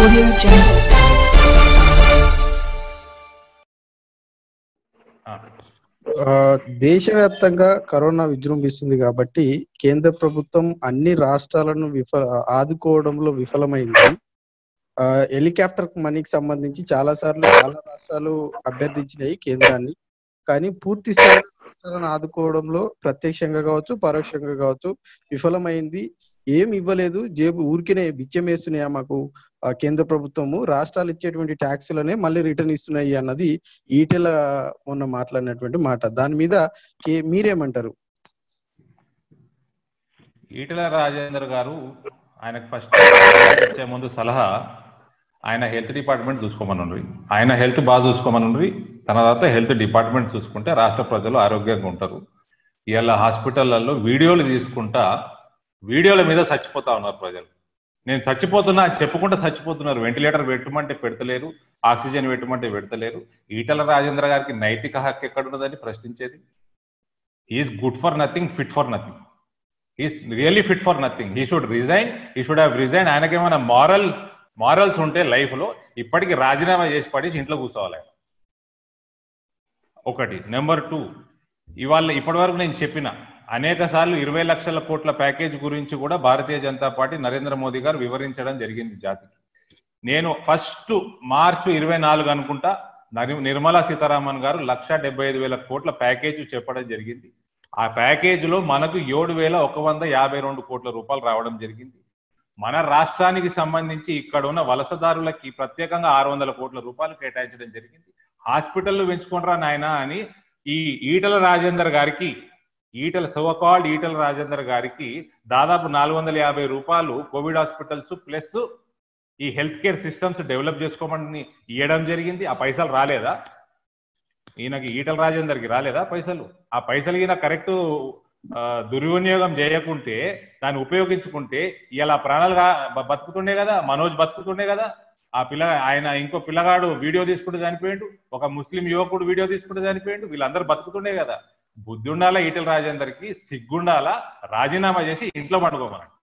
Audio Jungle. ఆ, దేశవ్యాప్తంగా corona విజృంభిస్తుంది కాబట్టి కేంద్ర ప్రభుత్వం అన్ని రాష్ట్రాలను విఫల ఆదుకోవడంలో విఫలమైంది ఆ, హెలికాప్టర్ మనీకి సంబంధించి చాలా సార్లు చాలా రాష్ట్రాలు అభ్యర్థించినాయి కేంద్రాన్ని కానీ పూర్తి స్థాయిలో రాష్ట్రాలను ఆదుకోవడంలో ప్రత్యక్షంగా కావచ్చు పరోక్షంగా కావచ్చు విఫలమైంది ఏం ఇవ్వలేదు జేబు ఊరికినే బిచ్చం వేస్తున్నాయా మాకు ఆ, కేంద్ర ప్రభుత్వము రాష్ట్రాలు ఇచ్చేటువంటి ట్యాక్సులనే మళ్ళీ రిటర్న్ ఇస్తున్నాయి అన్నది ఈటెల మొన్న మాట్లాడినటువంటి మాట దాని మీద కే- మీరేమంటారు ఈటెల రాజేందర్ గారు ఆయనకు ఫస్ట్ ఇచ్చే ముందు సలహా ఆయన హెల్త్ డిపార్ట్మెంట్ చూసుకోమనుండ్రి ఆయన హెల్త్ బాగా చూసుకోమనుండ్రి తన తర్వాత హెల్త్ డిపార్ట్మెంట్ చూసుకుంటే రాష్ట్ర ప్రజలు ఆరోగ్యంగా ఉంటారు ఇవాళ హాస్పిటళ్లలో వీడియోలు తీసుకుంటా వీడియోల మీద చచ్చిపోతా ఉన్నారు ప్రజలు నేను చచ్చిపోతున్నా అని చెప్పుకుంటూ చచ్చిపోతున్నారు వెంటిలేటర్ పెట్టమంటే పెడతలేరు ఆక్సిజన్ పెట్టమంటే పెడతలేరు ఈటల రాజేంద్ర గారికి నైతిక హక్కు ఎక్కడున్నదని ప్రశ్నించేది is good for nothing fit for nothing is really fit for nothing he should resign he should have resign ఆయనకేమైనా మారల్ మారల్స్ ఉంటే లైఫ్ లో ఇప్పటికి రాజీనామా చేసి పడేసి ఇంట్లో కూర్చోవాలి ఆయన ఒకటి నెంబర్ టూ ఇవాళ ఇప్పటి వరకు నేను చెప్పిన అనేక సార్లు ఇరవై లక్షల కోట్ల ప్యాకేజ్ గురించి కూడా భారతీయ జనతా పార్టీ నరేంద్ర మోదీ గారు వివరించడం జరిగింది జాతికి నేను ఫస్ట్ మార్చి ఇరవై నాలుగు అనుకుంటా నరి- నిర్మలా సీతారామన్ గారు లక్ష డెబ్బై ఐదు వేల కోట్ల ప్యాకేజ్ చెప్పడం జరిగింది ఆ ప్యాకేజ్ లో మనకు ఏడు వేల ఒక వంద యాభై రెండు కోట్ల రూపాయలు రావడం జరిగింది మన రాష్ట్రానికి సంబంధించి ఇక్కడ ఉన్న వలసదారులకి ప్రత్యేకంగా ఆరు వందల కోట్ల రూపాయలు కేటాయించడం జరిగింది హాస్పిటల్లు పెంచుకుంటారా నాయన అని ఈ ఈటల రాజేందర్ గారికి ఈటల సోకాల్డ్ ఈటల రాజేందర్ గారికి దాదాపు నాలుగు వందల యాభై రూపాయలు కోవిడ్ హాస్పిటల్స్ ప్లస్ ఈ హెల్త్ కేర్ సిస్టమ్స్ డెవలప్ చేసుకోమని ఇవ్వడం జరిగింది ఆ పైసలు రాలేదా ఈయనకి ఈటల రాజేందర్కి రాలేదా పైసలు ఆ పైసలు ఈయన కరెక్ట్ దుర్వినియోగం చేయకుంటే దాన్ని ఉపయోగించుకుంటే ఇలా ప్రాణాలు గా- బ- బతుకుతుండే కదా మనోజ్ బతుకుతుండే కదా ఆ పిల్ల ఆయన ఇంకో పిల్లగాడు వీడియో తీసుకుంటే చనిపోయిండు ఒక ముస్లిం యువకుడు వీడియో తీసుకుంటే చనిపోయిండు వీళ్ళందరూ బతుకుతుండే కదా బుద్ధి ఉండాలా ఈటల రాజేందర్కి సిగ్గుండాలా రాజీనామా చేసి ఇంట్లో పండుకోమని